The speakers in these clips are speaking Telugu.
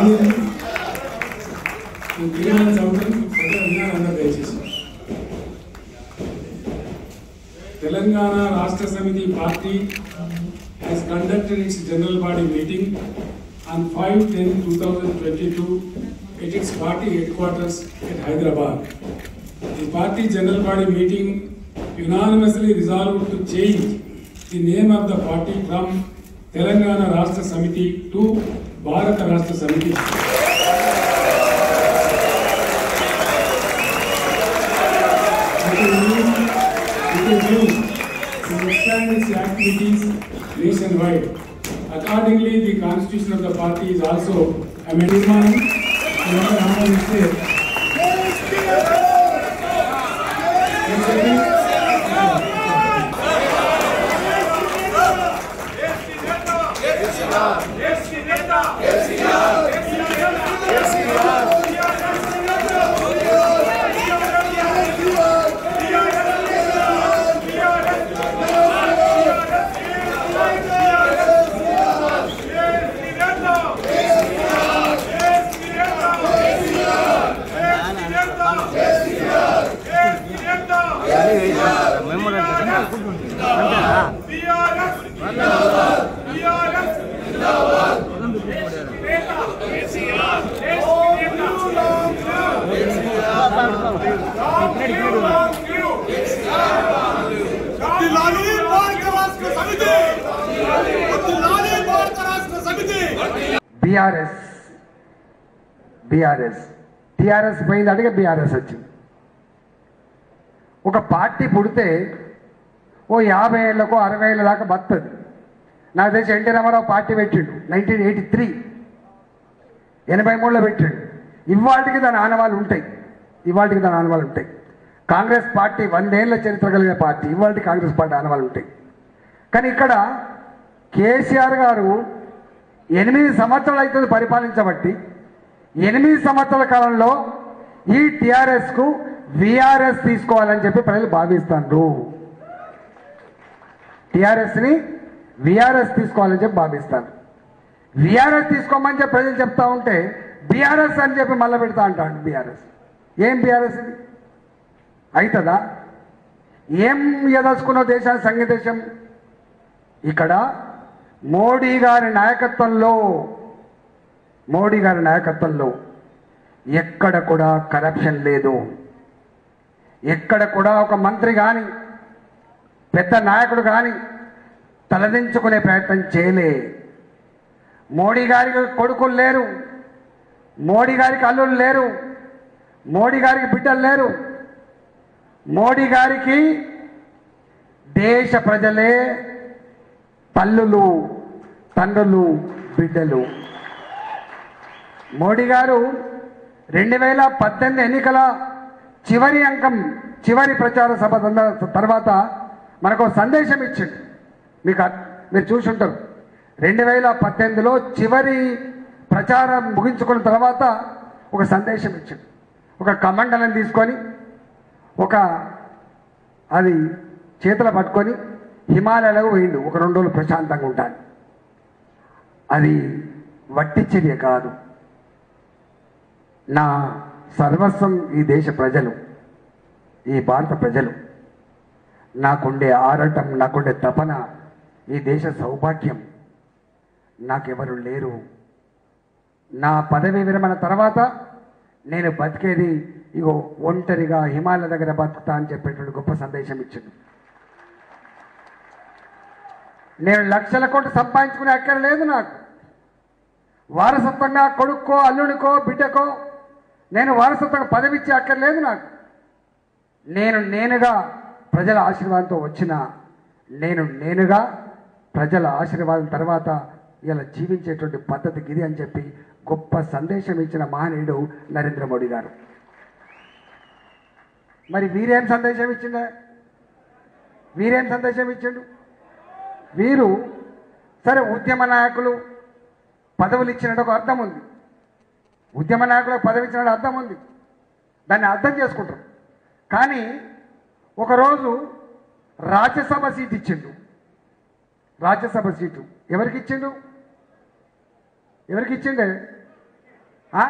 రాలేదు నేను తీర్మానం చదువుతాను ప్రజలు వినాలన్నారు దయచేసి Telangana Rashtra Samithi party has conducted its general body meeting on 5-10-2022 at its party headquarters at Hyderabad. The party general body meeting unanimously resolved to change the name of the party from Telangana Rashtra Samiti to Bharat Rashtra Samiti. It is used, it is used to expand its activities nationwide. Accordingly, the constitution of the party is also amended. Remember how I said, వర్ధిల్లాలి భారత రాష్ట్ర సమితి వర్ధిల్లాలి భారత రాష్ట్ర సమితి బీఆర్ఎస్ బీఆర్ఎస్ టీఆర్ఎస్ పోయింది అడిగే బీఆర్ఎస్ వచ్చింది ఒక పార్టీ పుడితే ఓ యాభై ఏళ్ళకో అరవై ఏళ్ళ దాకా బతుంది నాకు తెలిసి ఎన్టీ రామారావు పార్టీ పెట్టిండు నైన్టీన్ ఎయిటీ త్రీ ఎనభై మూడులో పెట్టిండు ఇవాటికి దాని ఆనవాళ్ళు ఉంటాయి ఇవాటికి దాని ఆనవాళ్ళు ఉంటాయి కాంగ్రెస్ పార్టీ వందేళ్ల చరిత్ర కలిగిన పార్టీ ఇవాళ కాంగ్రెస్ పార్టీ ఆనవాళ్ళు ఉంటాయి కానీ ఇక్కడ కేసీఆర్ గారు ఎనిమిది సంవత్సరాలు అవుతుంది పరిపాలించబట్టి ఎనిమిది సంవత్సరాల కాలంలో ఈ టిఆర్ఎస్కు విఆర్ఎస్ తీసుకోవాలని చెప్పి ప్రజలు భావిస్తారు టిఆర్ఎస్ని విఆర్ఎస్ తీసుకోవాలని చెప్పి భావిస్తారు విఆర్ఎస్ తీసుకోమని చెప్పి ప్రజలు చెప్తా ఉంటే బీఆర్ఎస్ అని చెప్పి మళ్ళీ పెడతా అంటాడు బీఆర్ఎస్ ఏం బీఆర్ఎస్ ఇది అవుతుందా ఏం ఎదలుచుకున్నావు దేశాన్ని సంఘ దేశం ఇక్కడ మోడీ గారి నాయకత్వంలో మోడీ గారి నాయకత్వంలో ఎక్కడ కూడా కరప్షన్ లేదు ఎక్కడ కూడా ఒక మంత్రి కానీ పెద్ద నాయకుడు కానీ తలదించుకునే ప్రయత్నం చేయలే మోడీ గారికి కొడుకులు లేరు మోడీ గారికి అల్లులు లేరు మోడీ గారికి బిడ్డలు లేరు మోడీ గారికి దేశ ప్రజలే తల్లులు తండ్రులు బిడ్డలు మోడీ గారు రెండు వేల పద్దెనిమిది ఎన్నికల చివరి అంకం చివరి ప్రచార సభ సంద- తర్వాత మనకు ఒక సందేశం ఇచ్చిండు మీకు అర్- మీరు చూసి ఉంటారు రెండు వేల పద్దెనిమిదిలో చివరి ప్రచారం ముగించుకున్న తర్వాత ఒక సందేశం ఇచ్చిండు ఒక కమండలం తీసుకొని ఒక అది చేతుల పట్టుకొని హిమాలయాలకు పోయిండు ఒక రెండు రోజులు ప్రశాంతంగా ఉంటాను అది వట్టి చర్య కాదు నా సర్వస్వం ఈ దేశ ప్రజలు ఈ భారత ప్రజలు నాకుండే ఆరాటం నాకుండే తపన ఈ దేశ సౌభాగ్యం నాకెవరు లేరు నా పదవి విరమణ తర్వాత నేను బతికేది ఇగో ఒంటరిగా హిమాలయ దగ్గర బతుకుతా అని చెప్పేటువంటి గొప్ప సందేశం ఇచ్చింది నేను లక్షల కోట్లు సంపాదించుకునే అక్కర లేదు నాకు వారసత్వంగా కొడుక్కో అల్లుడికో బిడ్డకో నేను వారసత్వంగా పదవి ఇచ్చే అక్కర్లేదు నాకు నేను నేనుగా ప్రజల ఆశీర్వాదంతో వచ్చిన నేను నేనుగా ప్రజల ఆశీర్వాదం తర్వాత ఇలా జీవించేటువంటి పద్ధతికి ఇది అని చెప్పి గొప్ప సందేశం ఇచ్చిన మహనీయుడు నరేంద్ర మోడీ గారు మరి వీరేం సందేశం ఇచ్చిండే వీరేం సందేశం ఇచ్చిండు వీరు సరే ఉద్యమ నాయకులు పదవులు ఇచ్చినట్టు ఒక అర్థం ఉంది ఉద్యమ నాయకులకు పదవి ఇచ్చినట్టు అర్థం ఉంది దాన్ని అర్థం చేసుకుంటారు కానీ ఒకరోజు రాజ్యసభ సీట్ ఇచ్చిండు రాజ్యసభ సీటు ఎవరికి ఇచ్చిండు ఎవరికి ఇచ్చిండే ఆ?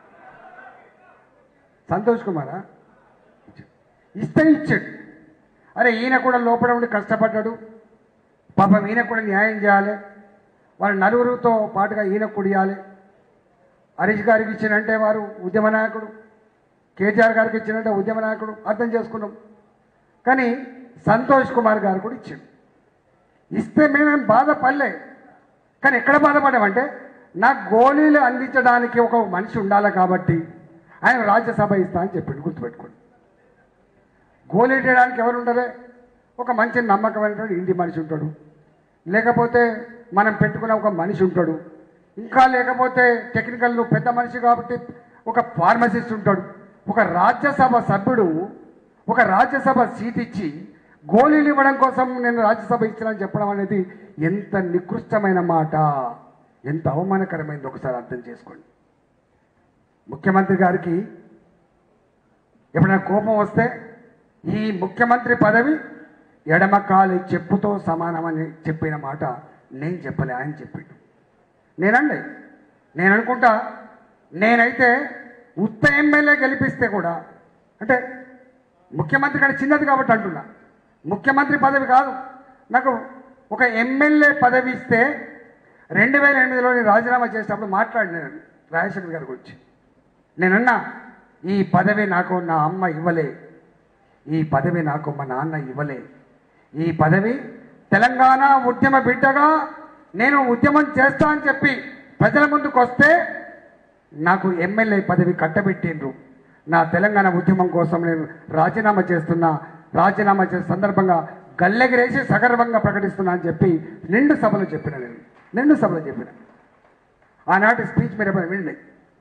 సంతోష్ కుమారా ఇస్తే ఇచ్చాడు అరే ఈయన కూడా లోపల ఉండి కష్టపడ్డాడు పాపం ఈయన కూడా న్యాయం చేయాలి వాళ్ళ నలుగురితో పాటుగా ఈయన కుడియాలి హరీష్ గారికి ఇచ్చినంటే వారు ఉద్యమ నాయకుడు కేటీఆర్ గారికి ఇచ్చినంటే ఉద్యమ నాయకుడు అర్థం చేసుకున్నాం కానీ సంతోష్ కుమార్ గారు కూడా ఇచ్చాడు ఇస్తే మేమేం బాధపడలే కానీ ఎక్కడ బాధపడ్డామంటే నాకు గోళీలు అందించడానికి ఒక మనిషి ఉండాలి కాబట్టి ఆయన రాజ్యసభ ఇస్తా అని చెప్పిండు గుర్తుపెట్టుకోండి గోళీ చేయడానికి ఎవరు ఉండరే ఒక మంచి నమ్మకమైనటువంటి ఇంటి మనిషి ఉంటాడు లేకపోతే మనం పెట్టుకున్న ఒక మనిషి ఉంటాడు ఇంకా లేకపోతే టెక్నికల్ పెద్ద మనిషి కాబట్టి ఒక ఫార్మసిస్ట్ ఉంటాడు ఒక రాజ్యసభ సభ్యుడు ఒక రాజ్యసభ సీట్ ఇచ్చి గోళీలు ఇవ్వడం కోసం నేను రాజ్యసభ ఇచ్చినని చెప్పడం అనేది ఎంత నికృష్టమైన మాట ఎంత అవమానకరమైంది ఒకసారి అర్థం చేసుకోండి ముఖ్యమంత్రి గారికి ఎప్పుడైనా కోపం వస్తే ఈ ముఖ్యమంత్రి పదవి ఎడమ కాలి చెప్పుతో సమానమని చెప్పిన మాట నేను చెప్పలే ఆయన చెప్పిండు నేనండి నేను అనుకుంటా నేనైతే ఉత్త ఎమ్మెల్యే గెలిపిస్తే కూడా అంటే ముఖ్యమంత్రి కంటే చిన్నది కాబట్టి అంటున్నా ముఖ్యమంత్రి పదవి కాదు నాకు ఒక ఎమ్మెల్యే పదవి ఇస్తే రెండు వేల ఎనిమిదిలో నేను రాజీనామా చేసినప్పుడు మాట్లాడినాను రాజశేఖర్ గారి గురించి నేనన్నా ఈ పదవి నాకు నా అమ్మ ఇవ్వలే ఈ పదవి నాకు మా నాన్న ఇవ్వలే ఈ పదవి తెలంగాణ ఉద్యమ బిడ్డగా నేను ఉద్యమం చేస్తా అని చెప్పి ప్రజల ముందుకు వస్తే నాకు ఎమ్మెల్యే పదవి కట్టబెట్టిండ్రు నా తెలంగాణ ఉద్యమం కోసం నేను రాజీనామా చేస్తున్నా రాజీనామా చేసే సందర్భంగా గల్లెగిరేసి సగర్వంగా ప్రకటిస్తున్నా అని చెప్పి నిండు సభలో చెప్పిన నేను నిండు సభలో చెప్పిన ఆనాటి స్పీచ్ మీరు ఎప్పుడైనా వినండి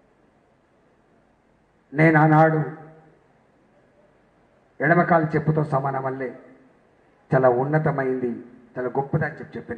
నేను ఆనాడు ఎడమకాలు చెప్పుతో సమానం వల్లే చాలా ఉన్నతమైంది చాలా గొప్పదని చెప్పి చెప్పిన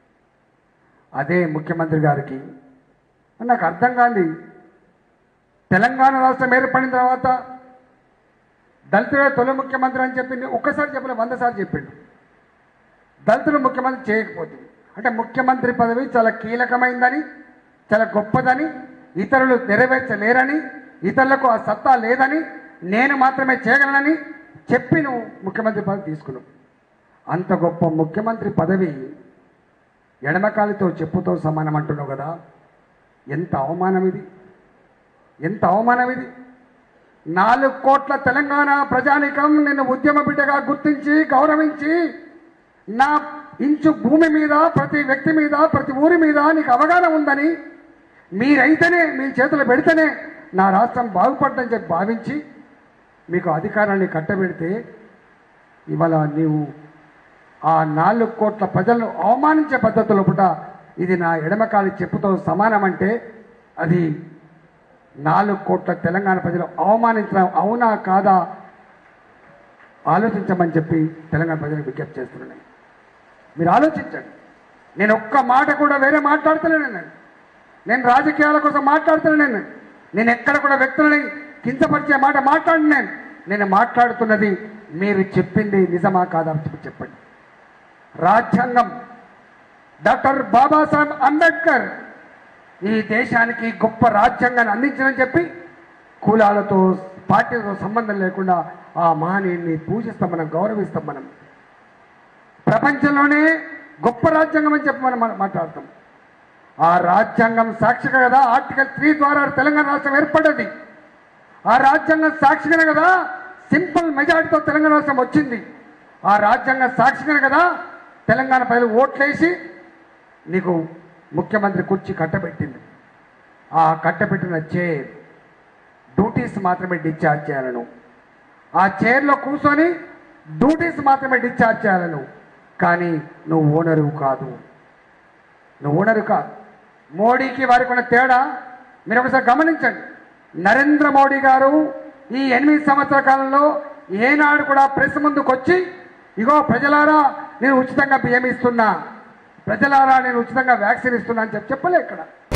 అదే ముఖ్యమంత్రి గారికి నాకు అర్థం కాంది తెలంగాణ రాష్ట్రం ఏర్పడిన తర్వాత దళితుడే తొలి ముఖ్యమంత్రి అని చెప్పింది ఒక్కసారి చెప్పలే వంద సార్లు చెప్పిండు దళితులు ముఖ్యమంత్రి చేయకపోతుంది అంటే ముఖ్యమంత్రి పదవి చాలా కీలకమైందని చాలా గొప్పదని ఇతరులు నెరవేర్చలేరని ఇతరులకు ఆ సత్తా లేదని నేను మాత్రమే చేయగలనని చెప్పి నువ్వు ముఖ్యమంత్రి పదవి తీసుకున్నావు అంత గొప్ప ముఖ్యమంత్రి పదవి ఎడమకాలితో చెప్పుతో సమానం అంటున్నావు కదా ఎంత అవమానం ఇది ఎంత అవమానం ఇది నాలుగు కోట్ల తెలంగాణ ప్రజానికం నిన్ను ఉద్యమ బిడ్డగా గుర్తించి గౌరవించి నా ఇంచు భూమి మీద ప్రతి వ్యక్తి మీద ప్రతి ఊరి మీద నీకు అవగాహన ఉందని మీరైతేనే మీ చేతులు పెడితేనే నా రాష్ట్రం బాగుపడ్డని చెప్పి భావించి మీకు అధికారాన్ని కట్టబెడితే ఇవాళ నీవు ఆ నాలుగు కోట్ల ప్రజలను అవమానించే పద్ధతిలో పుట ఇది నా ఎడమకాలి చెప్పుతో సమానమంటే అది నాలుగు కోట్ల తెలంగాణ ప్రజలు అవమానించడం అవునా కాదా ఆలోచించమని చెప్పి తెలంగాణ ప్రజలకు విజ్ఞప్తి చేస్తున్నాను మీరు ఆలోచించండి నేను ఒక్క మాట కూడా వేరే మాట్లాడతలేను నేను నేను రాజకీయాల కోసం మాట్లాడుతున్నాను నేను నేను ఎక్కడ కూడా వ్యక్తులని కించపరిచే మాట మాట్లాడి నేను నేను మాట్లాడుతున్నది మీరు చెప్పింది నిజమా కాదా అని చెప్పి చెప్పండి రాజ్యాంగం డాక్టర్ బాబాసాహెబ్ అంబేద్కర్ ఈ దేశానికి గొప్ప రాజ్యాంగాన్ని అందించని చెప్పి కులాలతో పార్టీలతో సంబంధం లేకుండా ఆ మహనీయుని పూజిస్తాం మనం గౌరవిస్తాం మనం ప్రపంచంలోనే గొప్ప రాజ్యాంగం అని చెప్పి మనం మనం మాట్లాడతాం ఆ రాజ్యాంగం సాక్షిగా కదా ఆర్టికల్ త్రీ ద్వారా తెలంగాణ రాష్ట్రం ఏర్పడ్డది ఆ రాజ్యాంగం సాక్షిగానే కదా సింపుల్ మెజారిటీతో తెలంగాణ రాష్ట్రం వచ్చింది ఆ రాజ్యాంగం సాక్షిగానే కదా తెలంగాణ ప్రజలు ఓట్లేసి నీకు ముఖ్యమంత్రి కుర్చీ కట్టబెట్టింది ఆ కట్టబెట్టిన చైర్ డ్యూటీస్ మాత్రమే డిశ్చార్జ్ చేయాలను ఆ చైర్లో కూర్చొని డ్యూటీస్ మాత్రమే డిశ్చార్జ్ చేయాలను కానీ నువ్వు ఓనరు కాదు నువ్వు ఓనరు కాదు మోడీకి వారికి ఉన్న తేడా మీరు ఒకసారి గమనించండి నరేంద్ర మోడీ గారు ఈ ఎనిమిది సంవత్సరాల కాలంలో ఏనాడు కూడా ప్రెస్ ముందుకు వచ్చి ఇగో ప్రజలారా నేను ఉచితంగా బియ్యం ఇస్తున్నా ప్రజలారా నేను ఉచితంగా వ్యాక్సిన్ ఇస్తున్నా అని చెప్పి చెప్పలే ఇక్కడ